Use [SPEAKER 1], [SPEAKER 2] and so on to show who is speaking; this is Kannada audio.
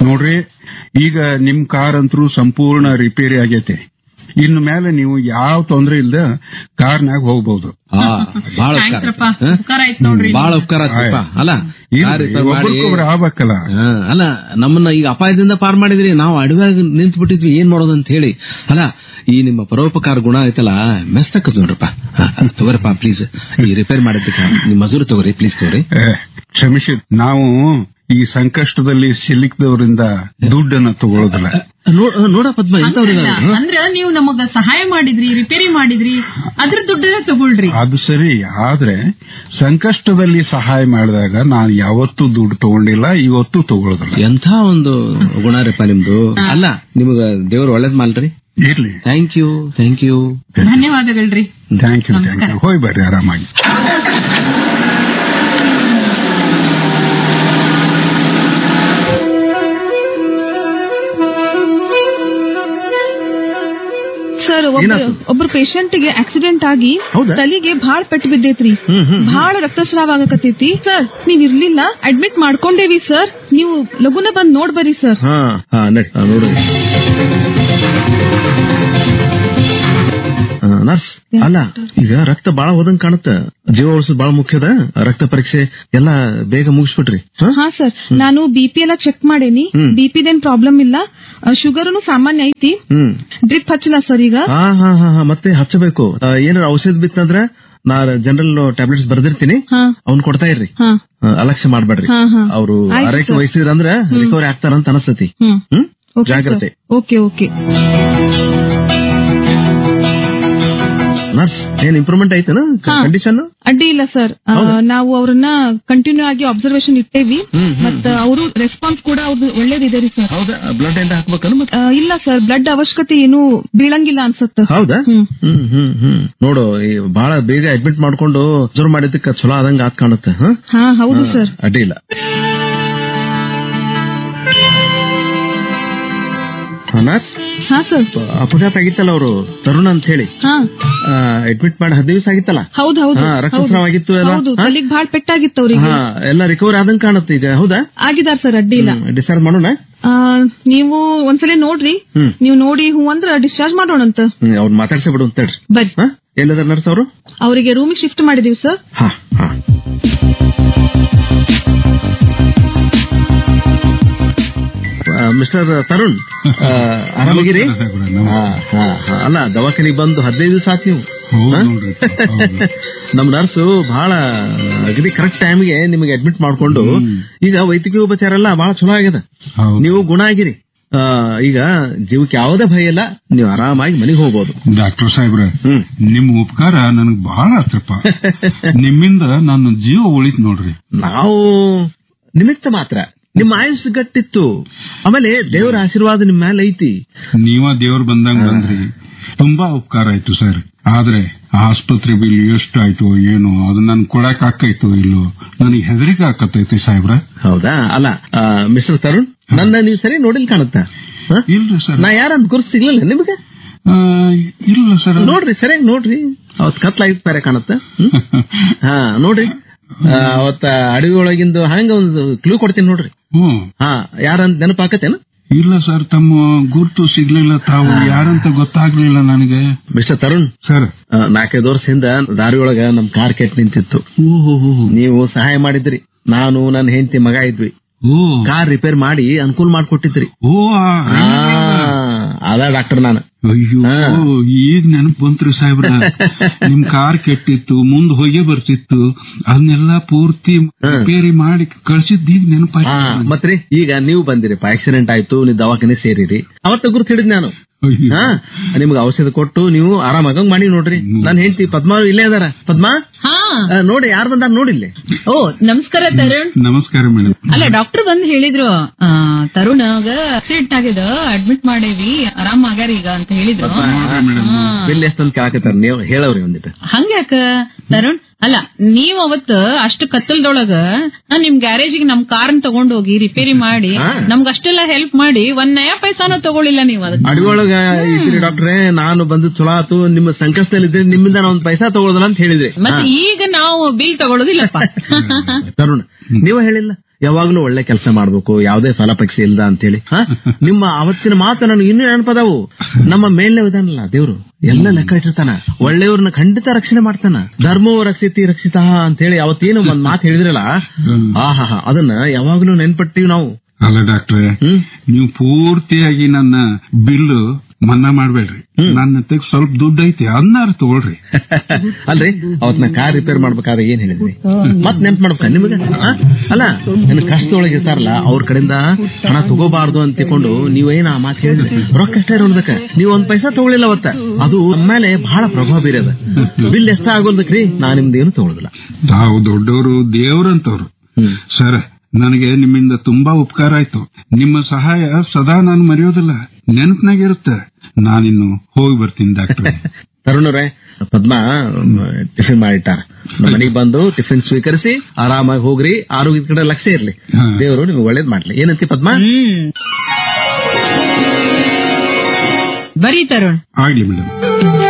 [SPEAKER 1] ನೋಡ್ರಿ ಈಗ ನಿಮ್ ಕಾರ್ ಅಂತರೂ ಸಂಪೂರ್ಣ ರಿಪೇರಿ ಆಗೈತೆ ಇನ್ನು ಮೇಲೆ ನೀವು ಯಾವ ತೊಂದ್ರೆ ಇಲ್ದ ಕಾರ್ನಾಗ ಹೋಗ್ಬಹುದು
[SPEAKER 2] ಆ, ಬಾಳ
[SPEAKER 3] Thanks
[SPEAKER 2] ಉಪಕಾರ
[SPEAKER 3] ರಪ್ಪ.
[SPEAKER 2] ಹ?
[SPEAKER 3] ಉಪಕಾರ ಆಯ್ತ್ ನೋಡ್ರಿ
[SPEAKER 2] ಬಾಳ ಉಪಕಾರ ಆಯ್ತಪ್ಪ ಅಲ್ಲ ಕಾರ್ repair ಮಾಡಿ-
[SPEAKER 1] ಒಬ್ಬರಿಗೊಬ್ರು ಆಗ್ಬೇಕಲ್ಲ
[SPEAKER 2] ಹಾ, ಅಲ್ಲ ನಮ್ಮನ್ನ ಈಗ ಅಪಾಯದಿಂದ ಪಾರ್ ಮಾಡಿದ್ರಿ ನಾವು ಅಡವ್ಯಾಗ ನಿಂತು ಬಿಟ್ಟಿದ್ವಿ ಏನ್ ಮಾಡೋದು ಅಂತ ಹೇಳಿ ಅಲ್ಲ ಈ ನಿಮ್ಮ ಪರೋಪಕಾರ ಗುಣ ಐತಲ್ಲ ಮೆಸ್ತಕ್ಕದ್ ನೋಡ್ರಪ್ಪ ಹಾ, ತಗೋರಪ್ಪ ಪ್ಲೀಸ್ ಈ ರಿಪೇರ್ ಮಾಡಿದ್ದಕ್ಕೆ ನಿಮ್ ಮಜೂರಿ ತಗೋರಿ ಪ್ಲೀಸ್ ತಗೋರಿ
[SPEAKER 1] ಏ, ಕ್ಷಮಿಸಿ ನಾವು ಈ ಸಂಕಷ್ಟದಲ್ಲಿ ಸಿಲುಕಿದವರಿಂದ ದುಡ್ಡನ್ನ ತಗೊಳ್ಳೋದಿಲ್ಲ
[SPEAKER 2] ನೋಡ್- ನೋಡ ಪದ್ಮ ಇಂಥವ್ರಿಗೆ
[SPEAKER 3] ಹಂಗಲ್ಲ. ಅಂದ್ರ ನೀವು ನಮಗ ಸಹಾಯ ಮಾಡಿದ್ರಿ ರಿಪೇರಿ ಮಾಡಿದ್ರಿ ಅದ್ರ ದುಡ್ಡನ್ನ ತಗೊಳ್ರಿ
[SPEAKER 1] ಅದು ಸರಿ ಆದ್ರೆ ಸಂಕಷ್ಟದಲ್ಲಿ ಸಹಾಯ ಮಾಡಿದಾಗ ನಾನು ಯಾವತ್ತೂ ದುಡ್ಡು ತಗೊಂಡಿಲ್ಲ ಇವತ್ತು ತಗೊಳ್ಳೋದಿಲ್ಲ
[SPEAKER 2] ಎಂಥ ಒಂದು ಗುಣ ರೀಪ ನಿಮ್ದು ಅಲ್ಲ ನಿಮಗ ದೇವ್ರು ಒಳ್ಳೇದ್ ಮಾಡ್ರಿ
[SPEAKER 1] ಇರ್ಲಿ
[SPEAKER 2] ಥ್ಯಾಂಕ್ ಯು ಥ್ಯಾಂಕ್ ಯು
[SPEAKER 3] ಧನ್ಯವಾದಗಳ್ರಿ
[SPEAKER 1] ಥ್ಯಾಂಕ್ ಯು ಥ್ಯಾಂಕ್ ಯು ಹೋಗಿ ಬರ್ರಿ ಆರಾಮಾಗಿ
[SPEAKER 4] ಸರ್ ಒಬ್ರು ಒಬ್ರು ಪೇಷಂಟ್ ಗೆ ಆಕ್ಸಿಡೆಂಟ್ ಆಗಿ
[SPEAKER 2] ಹೌದಾ?
[SPEAKER 4] ತಲಿಗೆ ಬಹಳ ಪೆಟ್ಟು ಬಿದ್ದೈತ್ರಿ ಬಹಳ ರಕ್ತಸ್ರಾವ ಆಗಕತ್ತೈತಿ ಸರ್ ನೀವ್ ಇರ್ಲಿಲ್ಲ ಅಡ್ಮಿಟ್ ಮಾಡ್ಕೊಂಡೇವಿ ಸರ್ ನೀವು ಲಗುನ ಬಂದ್ ನೋಡ್ ಬರ್ರಿ ಸರ್
[SPEAKER 2] ಹಾ ಹಾ ನಡಿ ಹಾ, ನೋಡು ಆ, ನರ್ಸ್ ಅಲ್ಲ ಈಗ ರಕ್ತ ಬಾಳ ಹೋದಂಗ್ ಕಾಣುತ್ತ ಜೀವ ಉಳಿಸೋದು ಬಾಳ ಮುಖ್ಯದ ರಕ್ತ ಪರೀಕ್ಷೆ ಎಲ್ಲ ಬೇಗ ಮುಗಿಸ್ಬಿಟ್ರಿ ಹಾ?
[SPEAKER 4] ಹಾ ಸರ್ ನಾನು ಬಿಪಿ ಎಲ್ಲ ಚೆಕ್ ಮಾಡೇನಿ
[SPEAKER 2] ಹ್ಮ್.
[SPEAKER 4] ಬಿಪಿದೇನ್ ಪ್ರಾಬ್ಲಮ್ ಇಲ್ಲ ಶುಗರ್ನು ಸಾಮಾನ್ಯ ಐತಿ
[SPEAKER 2] ಹ್ಮ್
[SPEAKER 4] ಡ್ರಿಪ್ ಹಚ್ಚಲ ಸರ್ ಈಗ
[SPEAKER 2] ಹಾ ಹಾ ಹಾ ಹಾ, ಮತ್ತೆ ಹಚ್ಚಬೇಕು ಆ, ಏನಾರ ಔಷಧ ಬಿತ್ತಂದ್ರ ನಾ ಜನರಲ್ ಟ್ಯಾಬ್ಲೆಟ್ಸ್ ಬರ್ದಿರ್ತೀನಿ
[SPEAKER 4] ಹಾ
[SPEAKER 2] ಅವ್ನ್ ಕೊಡ್ತಾ ಇರ್ರಿ
[SPEAKER 4] ಹಾ
[SPEAKER 2] ಆ, ಅಲಕ್ಷ್ಯ ಮಾಡ್ಬೇಡ್ರಿ
[SPEAKER 4] ಹಾ, ಹಾ.
[SPEAKER 2] ಅವರು
[SPEAKER 4] ಆಯ್ತು
[SPEAKER 2] ಆರೈಕೆ
[SPEAKER 4] ಸರ್.
[SPEAKER 2] ವಹಿಸಿದ್ರಂದ್ರ ರಿಕವರಿ ಆಗ್ತಾರಂತ ಅನಸ್ತತಿ
[SPEAKER 4] ಹ್ಮ್
[SPEAKER 2] ಹ್ಮ್
[SPEAKER 4] ಓಕೆ
[SPEAKER 2] ಜಾಗ್ರತೆ
[SPEAKER 4] ಓಕೆ ಓಕೆ
[SPEAKER 2] ನರ್ಸ್ ಏನ್ ಇಂಪ್ರೂವ್ಮೆಂಟ್ ಐತನ
[SPEAKER 4] ಹಾ.
[SPEAKER 2] ಕಂಡೀಷನ್
[SPEAKER 4] ಅಡ್ಡಿ ಇಲ್ಲ ಸರ್ ಆ, ನಾವು ಅವ್ರನ್ನ ಕಂಟಿನ್ಯೂ ಆಗಿ ಅಬ್ಸರ್ವೇಷನ್ ಇಟ್ಟೇವಿ ಮತ್ತ ಅವರು ರೆಸ್ಪಾನ್ಸ್ ಕೂಡ ಅವ್ರದ್ದು ಒಳ್ಳೇದಿದೆ ರೀ ಸರ್
[SPEAKER 2] ಹೌದಾ ಬ್ಲಡ್ ಎಂತ ಹಾಕ್ಬೇಕನ ಮತ್ತೆ
[SPEAKER 4] ಆ, ಇಲ್ಲ ಸರ್ ಬ್ಲಡ್ ಅವಶ್ಯಕತೆ ಏನು ಬೀಳಂಗಿಲ್ಲ ಅನ್ಸತ್ತ
[SPEAKER 2] ಹೌದಾ
[SPEAKER 4] ಹ್ಮ್.
[SPEAKER 2] ಹ್ಮ್ ಹ್ಮ್ ಹ್ಮ್ ನೋಡು ಈ ಬಹಳ ಬೇಗ ಅಡ್ಮಿಟ್ ಮಾಡ್ಕೊಂಡು ಜೋರ್ ಮಾಡಿದ್ದಕ್ಕೆ ಚಲೋ ಆದಂಗ ಆತ್ ಕಾಣುತ್ತೆ ಹ?
[SPEAKER 4] ಹಾ ಹೌದು ಸರ್
[SPEAKER 2] ಅಡ್ಡಿ ಇಲ್ಲ ಆ, ನರ್ಸ್
[SPEAKER 4] ಹಾ ಸರ್
[SPEAKER 2] ಅಪಘಾತ ಆಗಿತ್ತಲ್ಲ ಅವರು ತರುಣ್ ಅಂತ ಹೇಳಿ
[SPEAKER 4] ಹಾ
[SPEAKER 2] ಅಡ್ಮಿಟ್ ಮಾಡಿ ಹದಿನೈದು ದಿವಸ ಆಗಿತ್ತಲ್ಲ
[SPEAKER 4] ಹೌದ್ ಹೌದು
[SPEAKER 2] ಹಾ, ರಕ್ತಸ್ರಾವ ಆಗಿತ್ತು ಎಲ್ಲ?
[SPEAKER 4] ಹೌದು
[SPEAKER 2] ಹಾ?
[SPEAKER 4] ತಲೆಗ್ ಬಹಳ ಪೆಟ್ಟಾಗಿತ್ತು ಅವ್ರಿಗೆ
[SPEAKER 2] ಹಾ ಎಲ್ಲ ರಿಕವರಿ ಆದಂಗ ಕಾಣುತ್ತೆ ಈಗ ಹೌದಾ
[SPEAKER 4] ಆಗಿದಾರ್ ಸರ್ ಅಡ್ಡಿ ಇಲ್ಲ
[SPEAKER 2] ಡಿಸೈಡ್ ಮಾಡೋಣ
[SPEAKER 4] ಆ, ನೀವು ಒಂದ್ಸಲ ನೋಡ್ರಿ
[SPEAKER 2] ಹ್ಮ್.
[SPEAKER 4] ನೀವು ನೋಡಿ ಹೂ ಅಂದ್ರ ಡಿಸ್ಚಾರ್ಜ್ ಮಾಡೋಣಂತ
[SPEAKER 2] ಹ್ಮ್, ಅವ್ರು ಮಾತಾಡ್ಸಿ ಬಿಡು ಅಂತ ಹೇಳ್ರಿ
[SPEAKER 4] ಬರ್ರಿ
[SPEAKER 2] ಹಾ ಎಲ್ಲದಾರ ನರ್ಸ್ ಅವರು
[SPEAKER 4] ಅವರಿಗೆ ರೂಮಿಗೆ ಶಿಫ್ಟ್ ಮಾಡಿದೀವಿ ಸರ್
[SPEAKER 2] ಹಾ ಹಾ ಮಿಸ್ಟರ್ ತರುಣ್ ಆ, ಆರಾಮಾಗಿರಿ ಹಾ, ಹಾ, ಹಾ. ಅಲ್ಲ ದವಾಖಾನಿಗೆ ಬಂದು ಹದಿನೈದು ದಿವಸ ಆತ್ ನೀವು
[SPEAKER 1] ಹೌದು
[SPEAKER 2] ಹಾ?
[SPEAKER 1] ನೋಡ್ರಿ, ಹೌದು.
[SPEAKER 2] ನಮ್ ನರ್ಸು ಬಹಳ ಅಗದಿ ಕರೆಕ್ಟ್ ಟೈಮ್ಗೆ ನಿಮಗೆ ಅಡ್ಮಿಟ್ ಮಾಡ್ಕೊಂಡು ಈಗ ವೈದ್ಯಕೀಯ ಉಪಚಾರ ಎಲ್ಲ ಬಹಳ ಚಲೋ ಆಗ್ಯದ
[SPEAKER 1] ಹೌದು
[SPEAKER 2] ನೀವು ಗುಣ ಆಗಿರಿ ಆ, ಈಗ ಜೀವಕ್ಕೆ ಯಾವುದೇ ಭಯ ಇಲ್ಲ ನೀವು ಆರಾಮಾಗಿ ಮನೆಗೆ ಹೋಗ್ಬೋದು
[SPEAKER 1] ಡಾಕ್ಟರ್ ಸಾಹೇಬ್ರ
[SPEAKER 2] ಹ್ಮ್
[SPEAKER 1] ನಿಮ್ ಉಪಕಾರ ನನಗ್ ಬಹಳ ಆತ್ರಪ್ಪ ನಿಮ್ಮಿಂದ ನನ್ನ ಜೀವ ಉಳಿತ್ ನೋಡ್ರಿ
[SPEAKER 2] ನಾವು ನಿಮಿತ್ತ ಮಾತ್ರ ನಿಮ್ಮ ಆಯುಷ್ ಗಟ್ಟಿತ್ತು ಆಮೇಲೆ ದೇವರ ಆಶೀರ್ವಾದ ನಿಮ್ ಮೇಲೆ ಐತಿ
[SPEAKER 1] ನೀವ ದೇವ್ರು ಬಂದಂಗ ಬಂದ್ರಿ ತುಂಬಾ ಉಪಕಾರ ಆಯ್ತು ಸರ್ ಆದ್ರೆ ಆಸ್ಪತ್ರೆ ಬಿಲ್ ಎಷ್ಟು ಆಯ್ತು ಏನು ಅದು ನನ್ ಕೊಡಕ್ ಆಕೈತೋ ಇಲ್ಲೋ ನನಗೆ ಹೆದರಿಕೆ ಆಕತೈತಿ ಸಾಹೇಬ್ರ
[SPEAKER 2] ಹೌದಾ ಅಲ್ಲ ಮಿಸ್ಟರ್ ತರುಣ್ ನನ್ನ ನೀವು ಸರಿ ನೋಡಿಲ್ ಕಾಣುತ್ತ
[SPEAKER 1] ಇಲ್ರಿ ಸರ್
[SPEAKER 2] ನಾ ಯಾರಂತ ಗುರುತು ಸಿಗ್ಲಿಲ್ಲ ನಿಮಗೆ
[SPEAKER 1] ಆ, ಇಲ್ಲ ಸರ್
[SPEAKER 2] ನೋಡ್ರಿ ಸರಿಯಾಗಿ ನೋಡ್ರಿ ಅವತ್ ಕತ್ಲಾಗಿತ್ತು ಬೇರೆ ಕಾಣುತ್ತ ಹಾ ನೋಡ್ರಿ ಆ, ಅವತ್ತ ಅಡವಿ ಒಳಗಿಂದು ಹಂಗ ಒಂದು ಕ್ಲೂ ಕೊಡ್ತೀನಿ ನೋಡ್ರಿ
[SPEAKER 1] ಹ್ಮ್
[SPEAKER 2] ಹಾ ಯಾರಂತ ನೆನಪಾಕತ್ತೇನ
[SPEAKER 1] ಇಲ್ಲ ಸರ್ ತಮ್ಮ ಗುರುತು ಸಿಗ್ಲಿಲ್ಲ ತಾವು ಯಾರಂತ ಗೊತ್ತಾಗ್ಲಿಲ್ಲ ನನಗೆ
[SPEAKER 2] ಮಿಸ್ಟರ್ ತರುಣ್
[SPEAKER 1] ಸರ್
[SPEAKER 2] ಆ, ನಾಲ್ಕೈದು ವರ್ಷದಿಂದ ದಾರಿ ಒಳಗ ನಮ್ ಕಾರ್ ಕೆಟ್ ನಿಂತಿತ್ತು
[SPEAKER 1] ಓಹೋ
[SPEAKER 2] ನೀವು ಸಹಾಯ ಮಾಡಿದ್ರಿ ನಾನು ನನ್ನ ಹೆಂಡತಿ ಮಗ ಇದ್ವಿ
[SPEAKER 1] ಓ
[SPEAKER 2] ಕಾರ್ ರಿಪೇರ್ ಮಾಡಿ ಅನುಕೂಲ ಮಾಡ್ಕೊಟ್ಟಿದ್ರಿ
[SPEAKER 1] ಓ ಆ,
[SPEAKER 2] ಆ, ಅದ ಡಾಕ್ಟರ್ ನಾನು
[SPEAKER 1] ಅಯ್ಯೋ ಈಗ ನೆನಪು ಬಂತ್ರಿ ಸಾಹೇಬ್ರ ನಿಮ್ ಕಾರ್ ಕೆಟ್ಟಿತ್ತು ಮುಂದ್ ಹೊಗೆ ಬರ್ತಿತ್ತು ಅದನ್ನೆಲ್ಲ ಪೂರ್ತಿ ರಿಪೇರಿ ಮಾಡಿ ಕಳ್ಸಿದ್ ಈಗ
[SPEAKER 2] ಹಾ
[SPEAKER 1] ನೆನಪಾಯ್ತು
[SPEAKER 2] ಮತ್ರಿ ಈಗ ನೀವು ಬಂದಿರಿಪ್ಪ ಆಕ್ಸಿಡೆಂಟ್ ಆಯ್ತು ನೀವು ದವಾಖಾನೆ ಸೇರಿರಿ ಅವತ್ತ ಗುರ್ತು ಹಿಡಿದ್ ನಾನು
[SPEAKER 1] ಅಯ್ಯೋ.
[SPEAKER 2] ಹಾ ನಿಮ್ಗೆ ಔಷಧ ಕೊಟ್ಟು ನೀವು ಆರಾಮಾಗಂಗ್ ಮಾಡಿ ನೋಡ್ರಿ ನಾನು ಹೆಂಡತಿ ಪದ್ಮಾ ಇಲ್ಲೇ ಅದಾರ ಪದ್ಮಾ
[SPEAKER 3] ಹಾ
[SPEAKER 2] ಆ, ನೋಡಿ ಯಾರು ಬಂದಾರ ನೋಡಿಲ್ಲೇ
[SPEAKER 3] ಓ ನಮಸ್ಕಾರ ತರುಣ್
[SPEAKER 1] ನಮಸ್ಕಾರ ಮೇಡಮ್
[SPEAKER 3] ಅಲ್ಲ ಡಾಕ್ಟರ್ ಬಂದ್ ಹೇಳಿದ್ರು ಆ, ತರುಣಗ ಆಕ್ಸಿಡೆಂಟ್ ಆಗ್ಯದ ಅಡ್ಮಿಟ್ ಮಾಡೇವಿ ಆರಾಮ್ ಆಗ್ಯಾರ ಈಗ ಅಂತ ಹೇಳಿದ್ರು
[SPEAKER 2] ಬಿಲ್ ಎಷ್ಟಂತ ಕೇಳಕತ್ತಾರ ನೀವು ಹೇಳವ್ರಿ ಒಂದಿಟ್ಟು
[SPEAKER 3] ಹಂಗ್ಯಾಕ ತರುಣ್ ಅಲ್ಲ ನೀವ್ ಅವತ್ ಅಷ್ಟು ಕತ್ತಲ್ದೊಳಗ ನಾನ್ ನಿಮ್ ಗ್ಯಾರೇಜಿಗೆ ನಮ್ ಕಾರ್ ತಗೊಂಡ್ ಹೋಗಿ ರಿಪೇರಿ ಮಾಡಿ
[SPEAKER 2] ಹಾ.
[SPEAKER 3] ನಮ್ಗ್ ಅಷ್ಟೆಲ್ಲ ಹೆಲ್ಪ್ ಮಾಡಿ ಒಂದ್ ನಯ ಪೈಸಾನು ತಗೊಳಿಲ್ಲ ನೀವು ಅದಕ್ಕೆ
[SPEAKER 2] ಅಡಿಯೊಳಗ ಇದ್ರಿ ಡಾಕ್ಟ್ರೇ ನಾನು ಬಂದು ಚಲೋ ಆತು ನಿಮ್ಮ ಸಂಕಷ್ಟದಲ್ಲಿ ಇದ್ರೆ ನಿಮ್ಮಿಂದ ನಾ ಒಂದ್ ಪೈಸಾ ತಗೊಳ್ದಲ್ಲ ಅಂತ ಹೇಳಿದ್ರಿ
[SPEAKER 3] ಮತ್ತೆ ಈಗ ನಾವು ಬಿಲ್ ತಗೊಳ್ಳೋದಿಲ್ಲಪ್ಪ
[SPEAKER 2] ತರುಣ್ ನೀವು ಹೇಳಿಲ್ಲ ಯಾವಾಗ್ಲೂ ಒಳ್ಳೆ ಕೆಲಸ ಮಾಡ್ಬೇಕು ಯಾವುದೇ ಫಲಾಪೇಕ್ಷೆ ಇಲ್ದ ಅಂತೇಳಿ ಹಾ? ನಿಮ್ಮ ಅವತ್ತಿನ ಮಾತು ನನಗೆ ಇನ್ನೂ ನೆನಪದಾವು ನಮ್ಮ ಮೇಲ್ನೇ ಇದಾನಲ್ಲ ದೇವ್ರು ಎಲ್ಲ ಲೆಕ್ಕ ಇಟ್ಟಿರ್ತಾನ ಒಳ್ಳೆಯವ್ರನ್ನ ಖಂಡಿತ ರಕ್ಷಣೆ ಮಾಡ್ತಾನ ಧರ್ಮೋ ರಕ್ಷಿತಿ ರಕ್ಷಿತ ಅಂತೇಳಿ ಅವತ್ತೇನು ಒಂದ್ ಮಾತು ಹೇಳಿದ್ರಲ್ಲ ಆಹಾ ಅದನ್ನ ಯಾವಾಗ್ಲೂ ನೆನ್ಪಟ್ಟಿವಿ ನಾವು
[SPEAKER 1] ಅಲ್ಲ ಡಾಕ್ಟ್ರೆ
[SPEAKER 2] ಹ್ಮ್
[SPEAKER 1] ನೀವು ಪೂರ್ತಿಯಾಗಿ ನನ್ನ ಬಿಲ್ ಮನ್ನಾ ಮಾಡ್ಬೇಡ್ರಿ ನನ್ನ ಹತ್ರ ಸ್ವಲ್ಪ ದುಡ್ಡು ಐತಿ ಅದನ್ನಾರು ತಗೊಳ್ರಿ
[SPEAKER 2] ಅಲ್ರಿ ಅವತ್ನ ಕಾರ್ ರಿಪೇರ್ ಮಾಡ್ಬೇಕಾದ್ರೆ ಏನ್ ಹೇಳಿದ್ರಿ ಮತ್ ನೆನ್ಪ್ ಮಾಡ್ಬೇಕ ನಿಮಗ ಆ? ಅಲ್ಲ ನಿನ್ ಕಷ್ಟದೊಳಗೆ ಇರ್ತಾರಲ್ಲ ಅವ್ರ ಕಡೆಯಿಂದ ಹಣ ತಗೋಬಾರ್ದು ಅಂತ ತಿಳ್ಕೊಂಡು ನೀವೇನ ಆ ಮಾತು ಹೇಳಿದ್ರಿ ರೊಕ್ಕ ಎಷ್ಟ ಇರೋದಕ್ಕ ನೀವ್ ಒಂದ್ ಪೈಸಾ ತಗೊಳಿಲ್ಲ ಅವತ್ತ ಅದು ಮೇಲೆ ಬಹಳ ಪ್ರಭಾವ ಬೀರದ ಬಿಲ್ ಎಷ್ಟ ಆಗೋದಕ್ರಿ ನಾ ನಿಮ್ದೇನು ತಗೊಳುದಿಲ್ಲ
[SPEAKER 1] ತಾವು ದೊಡ್ಡವರು ದೇವ್ರಂತವ್ರು
[SPEAKER 2] ಹ್ಮ್
[SPEAKER 1] ಸರ್ ನನಗೆ ನಿಮ್ಮಿಂದ ತುಂಬಾ ಉಪಕಾರ ಆಯ್ತು ನಿಮ್ಮ ಸಹಾಯ ಸದಾ ನಾನು ಮರೆಯೋದಿಲ್ಲ ನೆನಪಿನಾಗಿರುತ್ತೆ ನಾನಿನ್ನು ಹೋಗಿ ಬರ್ತೀನಿ ಡಾಕ್ಟ್ರೆ
[SPEAKER 2] ತರುಣರೇ ಪದ್ಮ ಟಿಫಿನ್ ಮಾಡಿಟ್ಟಾರ ಮನೆಗೆ ಬಂದು ಟಿಫಿನ್ ಸ್ವೀಕರಿಸಿ ಆರಾಮಾಗಿ ಹೋಗ್ರಿ ಆರೋಗ್ಯದ ಕಡೆ ಲಕ್ಷ್ಯ ಇರ್ಲಿ
[SPEAKER 1] ಹಾ.
[SPEAKER 2] ದೇವರು ನಿಮ್ಗೆ ಒಳ್ಳೇದ್ ಮಾಡ್ಲಿ ಏನಂತಿ ಪದ್ಮ
[SPEAKER 3] ಹ್ಮ್ ಬರೀ ತರುಣ್
[SPEAKER 1] ಆಗ್ಲಿ ಮೇಡಮ್